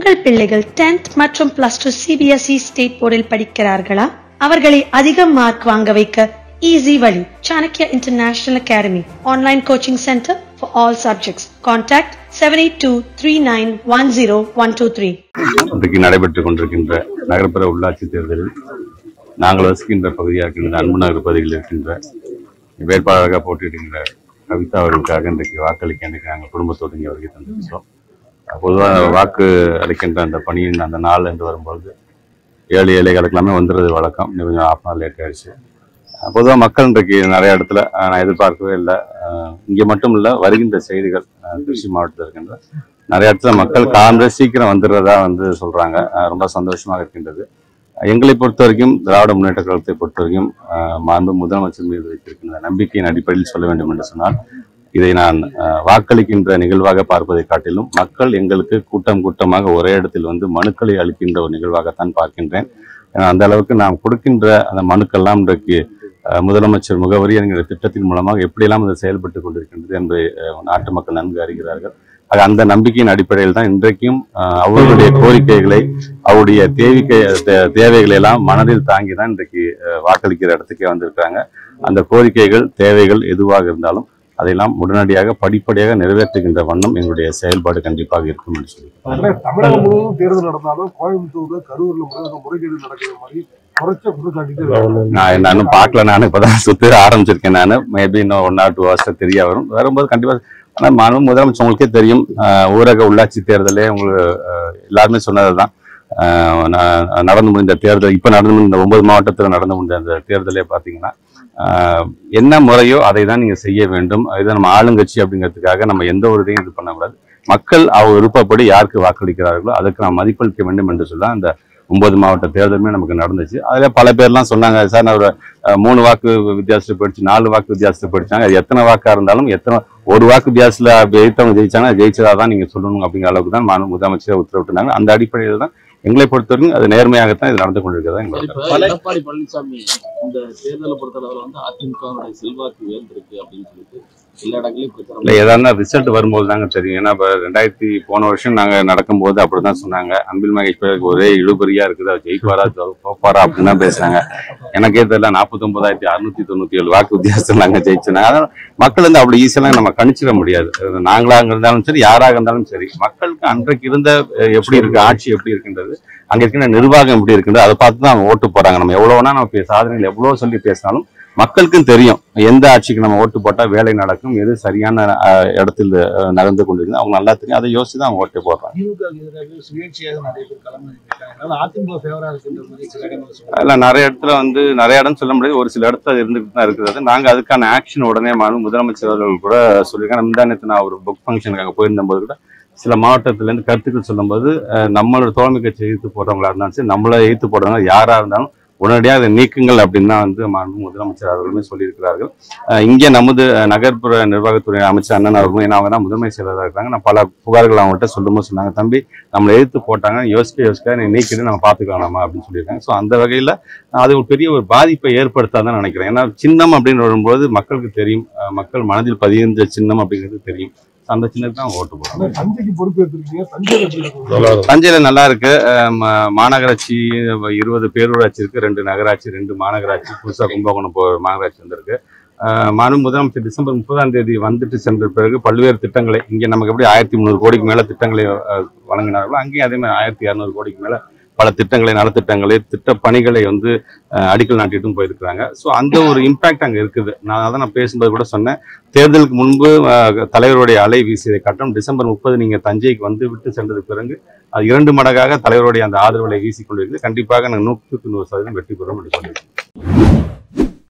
உங்கள் பிள்ளைகள் 10th மற்றும் பிளஸ் டூ சிபிஎஸ்இ ஸ்டேட் போர்டில் படிக்கிறார்களா அவர்களை அதிக மார்க் வாங்க வைக்க ஈஸி வழி Chanakya international academy online coaching centre for all subjects contact seven eight two three nine one zero one two three இன்றைக்கு நடைபெற்றுக் கொண்டிருக்கின்ற நகர்ப்புற உள்ளாட்சி தேர்தலில் நாங்கள் வசிக்கின்ற பகுதியாக இருக்கின்ற அன்பு நகர் பகுதியில் இருக்கின்ற வேட்பாளராக போட்டியிடுகின்ற கவிதா அவர்களுக்காக இன்றைக்கு வாக்களிக்க இன்றைக்கு நாங்கள் குடும்பத்தோடு இங்கே வருகை தந்திருக்கிறோம் பொதுவாக வாக்கு அளிக்கின்ற அந்த பணியின் அந்த நாள் என்று வரும்பொழுது ஏழு ஏழைகளுக்கு எல்லாமே வந்துடுறது வழக்கம் இன்னும் கொஞ்சம் ஆஃப் அன் லேட் ஆயிடுச்சு பொதுவாக மக்கள் இன்றைக்கு நிறைய இடத்துல அஹ், நான் எதிர்பார்க்கவே இல்லை இங்கே மட்டும் இல்லை வருகின்ற செய்திகள் அஹ், திருச்சி மாவட்டத்தில் இருக்கின்ற நிறைய இடத்துல மக்கள் காலையில சீக்கிரம் வந்துடுறதா வந்து சொல்றாங்க அஹ், ரொம்ப சந்தோஷமாக இருக்கின்றது எங்களை பொறுத்த வரைக்கும் திராவிட முன்னேற்ற கழகத்தை பொறுத்த வரைக்கும் அஹ், மாண்பு முதலமைச்சர் மீது வைத்திருக்கின்ற நம்பிக்கையின் அடிப்படையில் சொல்ல வேண்டும் என்று சொன்னால் இதை நான் அஹ், வாக்களிக்கின்ற நிகழ்வாக பார்ப்பதை காட்டிலும் மக்கள் எங்களுக்கு கூட்டம் கூட்டமாக ஒரே இடத்தில் வந்து மனுக்களை அளிக்கின்ற ஒரு நிகழ்வாகத்தான் பார்க்கின்றேன் ஏன்னா, அந்த அளவுக்கு நாம் கொடுக்கின்ற அந்த மனுக்கெல்லாம் இன்றைக்கு அஹ், முதலமைச்சர் முகவரி என்கிற திட்டத்தின் மூலமாக எப்படியெல்லாம் அது செயல்பட்டு கொண்டிருக்கின்றது என்பதை அஹ், நாட்டு மக்கள் நன்கு அறிகிறார்கள் ஆக அந்த நம்பிக்கையின் அடிப்படையில் தான் இன்றைக்கும் அஹ், அவர்களுடைய கோரிக்கைகளை அவருடைய தேவிக்கை தே- தேவைகளை எல்லாம் மனதில் தாங்கி தான் இன்றைக்கு அஹ், வாக்களிக்கிற இடத்துக்கே வந்திருக்காங்க அந்த கோரிக்கைகள் தேவைகள் எதுவாக இருந்தாலும் அதையெல்லாம் உடனடியாக படிப்படியாக நிறைவேற்றுகின்ற வண்ணம் எங்களுடைய செயல்பாடு கண்டிப்பாக இருக்கும் என்று சொல்லி அதனால தமிழகம் முழுவதும் தேர்தல் நடந்தாலும் கோயம்புத்தூர்ல கரூர்ல முறையாக முறைகேடு நடக்கிற மாதிரி குறைச்ச குற்றச்சாட்டிட்டு இருக்காங்க நான் என்ன இன்னும் பார்க்கல நான் இப்பதான் சுத்த ஆரம்பிச்சிருக்கேன் நான் மேபி இன்னும் ஒன் ஆர் டூ ஹவர்ஸ்ல தெரிய வரும் வரும்போது கண்டிப்பா ஆனா மாண்பு முதலமைச்சர் உங்களுக்கே தெரியும் ஆஹ் ஊரக உள்ளாட்சி தேர்தலே உங்களுக்கு ஆஹ் எல்லாருமே சொன்னதுதான் ஆஹ் ந- நடந்து முடிந்த தேர்தல் இப்ப நடந்து முடிந்த ஒன்பது மாவட்டத்தில் நடந்து முடிந்த அந்த தேர்தலே பாத்தீங்கன்னா ஆஹ் என்ன முறையோ அதை தான் நீங்க செய்ய வேண்டும் அதுதான் நம்ம ஆளுங்கட்சி அப்படிங்கிறதுக்காக நம்ம எந்த ஒரு இதையும் இது பண்ணக்கூடாது மக்கள் அவங்க விருப்பப்படி யாருக்கு வாக்களிக்கிறார்களோ அதுக்கு நாம் மதிப்பளிக்க வேண்டும் என்று சொல்ல அந்த ஒன்பது மாவட்ட தேர்தலுமே நமக்கு நடந்துச்சு அதுல பல பேர்லாம் சொன்னாங்க சார் நான் ஒரு அஹ், மூணு வாக்கு வித்தியாசத்தில் போயிடுச்சு நாலு வாக்கு வித்தியாசத்தில் போயிடுச்சாங்க அது எத்தனை வாக்கா இருந்தாலும் எத்தனை ஒரு வாக்கு வித்தியாசத்துல ஜெயித்தவங்க ஜெயிச்சாங்க ஜெயிச்சதா தான் நீங்க சொல்லணும் அப்படிங்கிற அளவுக்கு தான் மாநில முதலமைச்சர் உத்தரவிட்டிருந்தாங்க அந்த அடிப்படையில் தான் எங்களை பொறுத்தவரைக்கும் அது நேர்மையாகத்தான் இது நடந்து கொண்டிருக்கிறதா எங்களோட கருத்து. இப்ப எடப்பாடி பழனிசாமி இந்த தேர்தலை பொறுத்தளவுல வந்து அதிமுகவுடைய செல்வாக்கு உயர்ந்திருக்கு அப்படின்னு சொல்லிட்டு எல்லா இடங்களையும் பிரச்சாரம் இல்ல ஏதாவது ரிசல்ட் வரும்போது தாங்க தெரியும் ஏன்னா இப்ப ரெண்டாயிரத்தி போன வருஷம் நாங்க நடக்கும்போது அப்படிதான் சொன்னாங்க அன்பில் மகேஷ் பேருக்கு ஒரே இழுபறியா இருக்குது அவர் ஜெயிக்குவாரா தோ- தோப்பாரா அப்படின்னு தான் பேசுனாங்க எனக்கே தெரியல நாற்பத்தி ஒன்பதாயிரத்தி அறுநூத்தி தொண்ணூத்தி ஏழு வாக்கு வித்தியாசத்தில் நாங்க ஜெயிச்சோம் அதனால மக்கள் வந்து அவ்வளவு ஈஸியெல்லாம் நம்ம கணிச்சிட முடியாது அது நாங்களாக இருந்தாலும் சரி யாராக இருந்தாலும் சரி மக்களுக்கு அன்றைக்கு இருந்த அஹ், எப்படி இருக்கு ஆட்சி எப்படி இருக்கின்றது அங்க இருக்கின்ற நிர்வாகம் எப்படி இருக்கின்றது அதை பார்த்து தான் அவங்க ஓட்டு போறாங்க நம்ம எவ்வளவுனா நம்ம பே- சாதனைகள் எவ்வளவு சொல்லி பேசினாலும் மக்களுக்கும் தெரியும் எந்த ஆட்சிக்கு நம்ம ஓட்டு போட்டா வேலை நடக்கும் எது சரியான அஹ், இடத்தில் அஹ், நகர்ந்து கொண்டிருக்கு அவங்க நல்லா தெரியும் அதை யோசிச்சு தான் அவங்க ஓட்டு போடுறாங்க திமுக எதிராக சுயேட்சையாக நிறைய பேர் களமிறங்கிட்டாங்க அதனால அதிமுக ஃபேவரா இருக்குன்ற மாதிரி சில இடங்கள் சொல்றாங்க இல்ல நிறைய இடத்துல வந்து நிறைய இடம் சொல்ல முடியாது ஒரு சில இடத்துல அது இருந்துட்டு தான் இருக்குது நாங்க அதுக்கான ஆக்ஷன் உடனே மாநில முதலமைச்சர் அவர்கள் கூட சொல்லியிருக்காங்க முந்தா நேத்து நான் ஒரு புக் ஃபங்க்ஷனுக்கு அங்க போயிருந்தபோது கூட சில மாவட்டத்துல இருந்து கருத்துக்கள் சொல்லும்போது அஹ், நம்மளோட தோழமை கட்சி எதிர்த்து போடுறவங்களா இருந்தாலும் சரி நம்மள எதிர்த்து போடுறவங்க யாரா இருந்தாலும் உடனடியாக அதை நீக்குங்கள் அப்படின்னு தான் வந்து மாண்பு முதலமைச்சர் அவர்களுமே சொல்லியிருக்கிறார்கள் அஹ், இங்கே நமது அஹ், நகர்ப்புற நிர்வாகத்துறை அமைச்சர் அண்ணன் அவர்களும் ஏன்னா அவங்க தான் முதன்மை செயலராக இருக்காங்க நான் பல புகார்கள் அவங்கள்ட்ட சொல்லும்போது சொன்னாங்க தம்பி நம்மளை எதிர்த்து போட்டாங்க யோசிக்க யோசிக்க நீ நீக்கிட்டு நம்ம பார்த்துக்கலாமா அப்படின்னு சொல்லியிருக்காங்க ஸோ அந்த வகையில் அது ஒரு பெரிய ஒரு பாதிப்பை ஏற்படுத்தாதான் நினைக்கிறேன் ஏன்னா சின்னம் அப்படின்னு வரும்போது மக்களுக்கு தெரியும் அஹ் மக்கள் மனதில் பதிந்த சின்னம் அப்படிங்கிறது தெரியும் அந்த சின்னத்துக்கு தான் ஓட்டு போடுறோம் ஆனா தஞ்சைக்கு பொறுப்பேற்றிருக்கீங்க தஞ்சையில் எப்படி இருக்கு? தஞ்சையில நல்லா இருக்கு அஹ் ம- மாநகராட்சி இருபது பேரூராட்சி இருக்கு ரெண்டு நகராட்சி ரெண்டு மாநகராட்சி புதுசா கும்பகோணம் போ மாநகராட்சி வந்திருக்கு அஹ் மாண்பு முதலமைச்சர் டிசம்பர் முப்பதாம் தேதி வந்துட்டு சென்ற பிறகு பல்வேறு திட்டங்களை இங்க நமக்கு எப்படி ஆயிரத்தி முந்நூறு கோடிக்கு மேல திட்டங்களை அஹ், வழங்கினார்களோ அங்கேயும் அதே மாதிரி ஆயிரத்தி இரநூறு கோடிக்கு மேல பல திட்டங்களை நலத்திட்டங்களை திட்ட பணிகளை வந்து அஹ், அடிக்கல் நாட்டிட்டும் போயிருக்கிறாங்க ஸோ அந்த ஒரு இம்பாக்ட் அங்க இருக்குது நான் அதான் நான் பேசும்போது கூட சொன்னேன் தேர்தலுக்கு முன்பு அஹ், தலைவருடைய அலை வீசியதை காட்டும் டிசம்பர் முப்பது நீங்க தஞ்சைக்கு வந்து விட்டு சென்றதுக்கு பிறகு அது இரண்டு மடங்காக தலைவருடைய அந்த ஆதரவுகளை வீசிக் கொண்டிருக்கு கண்டிப்பாக நாங்கள் நூற்றுக்கு நூறு சதவீதம் வெற்றி பெறும் என்று சொல்லியிருக்கேன்